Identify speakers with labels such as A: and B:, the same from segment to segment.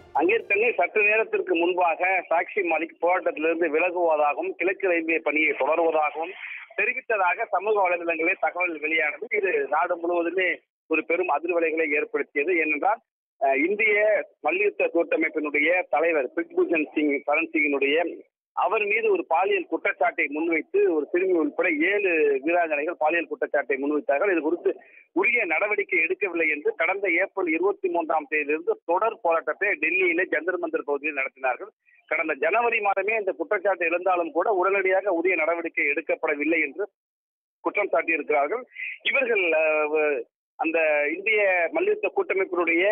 A: அங்கேற்கனவே சற்று நேரத்திற்கு முன்பாக சாக்ஷி மாலிக் போராட்டத்திலிருந்து விலகுவதாகவும் கிழக்கு ரயில்வே பணியை தொடருவதாகவும் தெரிவித்ததாக சமூக வலைதளங்களில் தகவல் வெளியானது இது நாடு முழுவதுமே ஒரு பெரும் அதிர்வலைகளை ஏற்படுத்தியது ஏனென்றால் அஹ், இந்திய மல்யுத்த கூட்டமைப்பினுடைய தலைவர் பிரிக்பூஷன் சிங் சரண் சிங்கினுடைய அவர் மீது ஒரு பாலியல் குற்றச்சாட்டை முன்வைத்து ஒரு சிறுமி உட்பட ஏழு வீராங்கனைகள் பாலியல் குற்றச்சாட்டை முன்வைத்தார்கள் இது குறித்து உரிய நடவடிக்கை எடுக்கவில்லை என்று கடந்த ஏப்ரல் இருபத்தி மூன்றாம் தேதியிலிருந்து தொடர் போராட்டத்தை டெல்லியிலே ஜந்தர் மந்தர் பகுதியில் நடத்தினார்கள் கடந்த ஜனவரி மாதமே இந்த குற்றச்சாட்டு இருந்தாலும் கூட உடனடியாக உரிய நடவடிக்கை எடுக்கப்படவில்லை என்று குற்றம் சாட்டியிருக்கிறார்கள் இவர்கள் அஹ், அந்த இந்திய மல்யுத்த கூட்டமைப்பினுடைய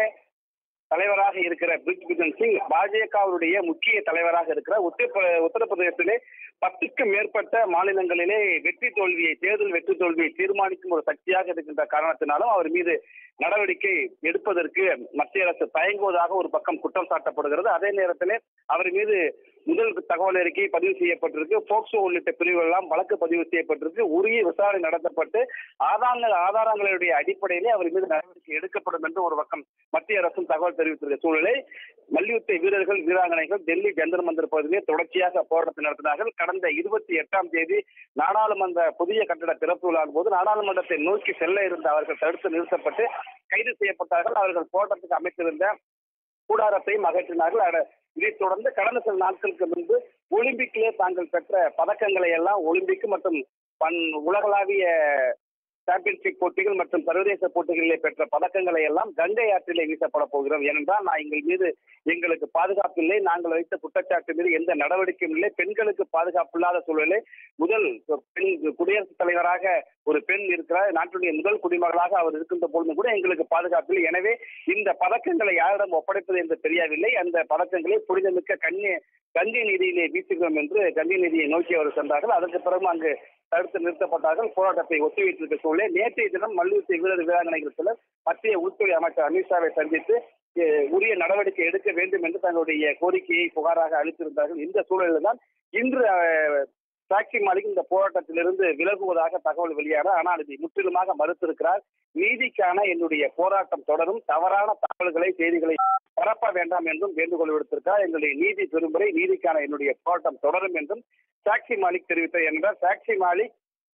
A: தலைவராக இருக்கிற பிரிஜ்பூஷன் சிங் பாஜகவுடைய முக்கிய தலைவராக இருக்கிற உத்தரப்ப உத்தரப்பிரதேசத்திலே பத்துக்கும் மேற்பட்ட மாநிலங்களிலே வெற்றி தோல்வியை தேர்தல் வெற்றி தோல்வியை தீர்மானிக்கும் ஒரு சக்தியாக இருக்கின்ற காரணத்தினாலும் அவர் மீது நடவடிக்கை எடுப்பதற்கு மத்திய அரசு தயங்குவதாக ஒரு பக்கம் குற்றம் சாட்டப்படுகிறது அதே நேரத்திலே அவர் மீது முதல் தகவல் அறிக்கை பதிவு செய்யப்பட்டிருக்கு போக்சோ உள்ளிட்ட பிரிவுகள் எல்லாம் வழக்கு பதிவு செய்யப்பட்டிருக்கு உரிய விசாரணை நடத்தப்பட்டு ஆதாரங்கள் ஆதாரங்களுடைய அடிப்படையிலே அவர் மீது நடவடிக்கை எடுக்கப்படும் என்று ஒரு பக்கம் மத்திய அரசும் தகவல் தெரிவித்திருக்க சூழலை மல்யுத்த வீரர்கள் வீராங்கனைகள் டெல்லி ஜந்தர் மந்தர் பகுதியிலே தொடர்ச்சியாக போராட்டத்தை நடத்தினார்கள் கடந்த இருபத்தி எட்டாம் தேதி நாடாளுமன்ற புதிய கட்டட திறப்பு விழாவின் போது நாடாளுமன்றத்தை நோக்கி செல்ல இருந்த அவர்கள் தடுத்து நிறுத்தப்பட்டு கைது செய்யப்பட்டார்கள் அவர்கள் போராட்டத்துக்கு அமைத்திருந்த கூடாரத்தையும் அகற்றினார்கள் அட- இதைத் தொடர்ந்து கடந்த சில நாட்களுக்கு முன்பு ஒலிம்பிக்கிலே தாங்கள் பெற்ற பதக்கங்களை எல்லாம் ஒலிம்பிக் மற்றும் பன் உலகளாவிய சாம்பியன்ஷிப் போட்டிகள் மற்றும் சர்வதேச போட்டிகளிலே பெற்ற பதக்கங்களை எல்லாம் கங்கை ஆற்றிலே வீசப்பட போகிறோம் ஏனென்றால் நான் எங்கள் மீது எங்களுக்கு பாதுகாப்பு இல்லை நாங்கள் வைத்த குற்றச்சாட்டு மீது எந்த நடவடிக்கையும் இல்லை பெண்களுக்கு பாதுகாப்பு இல்லாத சூழலில் முதல் பெண் குடியரசுத் தலைவராக ஒரு பெண் இருக்கிறார் நாட்டுடைய முதல் குடிமகளாக அவர் இருக்கின்ற பொழுது கூட எங்களுக்கு பாதுகாப்பு இல்லை எனவே இந்த பதக்கங்களை யாரிடம் ஒப்படைப்பது என்று தெரியவில்லை அந்த பதக்கங்களை புனிதமிக்க கண்ணி கங்கை நதியிலே வீசுகிறோம் என்று கங்கை நதியை நோக்கி அவர் சென்றார்கள் அதற்கு பிறகு அங்கு தடுத்து நிறுத்தப்பட்டார்கள் போராட்டத்தை ஒத்திவைத்திருக்க சூழலே நேற்றைய தினம் மல்யுத்த வீரர் வீராங்கனைகள் சிலர் மத்திய உள்துறை அமைச்சர் அமித்ஷாவை சந்தித்து அஹ், உரிய நடவடிக்கை எடுக்க வேண்டும் என்று தங்களுடைய கோரிக்கையை புகாராக அளித்திருந்தார்கள் இந்த சூழலில் தான் இன்று அஹ், சாக்சி மாலிக் இந்த போராட்டத்திலிருந்து விலகுவதாக தகவல் வெளியான ஆனால் இதை முற்றிலுமாக மறுத்திருக்கிறார் நீதிக்கான என்னுடைய போராட்டம் தொடரும் தவறான தகவல்களை செய்திகளை பரப்ப வேண்டாம் என்றும் வேண்டுகோள் விடுத்திருக்கிறார் எங்களுடைய நீதி பெறுமுறை நீதிக்கான என்னுடைய போராட்டம் தொடரும் என்றும் சாக்சி மாலிக் தெரிவித்தார் என்றால் சாக்சி மாலிக்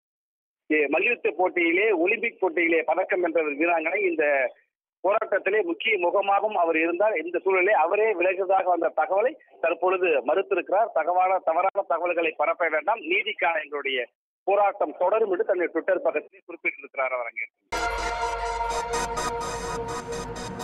A: எ- மல்யுத்த போட்டியிலே ஒலிம்பிக் போட்டியிலே பதக்கம் வென்ற ஒரு வீராங்கனை இந்த போராட்டத்திலே முக்கிய முகமாகவும் அவர் இருந்தார் இந்த சூழலிலே அவரே விலகுவதாக வந்த தகவலை தற்பொழுது மறுத்திருக்கிறார் தகவலான தவறான தகவல்களை பரப்ப வேண்டாம் நீதிக்கான எங்களுடைய போராட்டம் தொடரும் என்று தன்னுடைய ட்விட்டர் பக்கத்தில் குறிப்பிட்டிருக்கிறார் அவர் அங்கே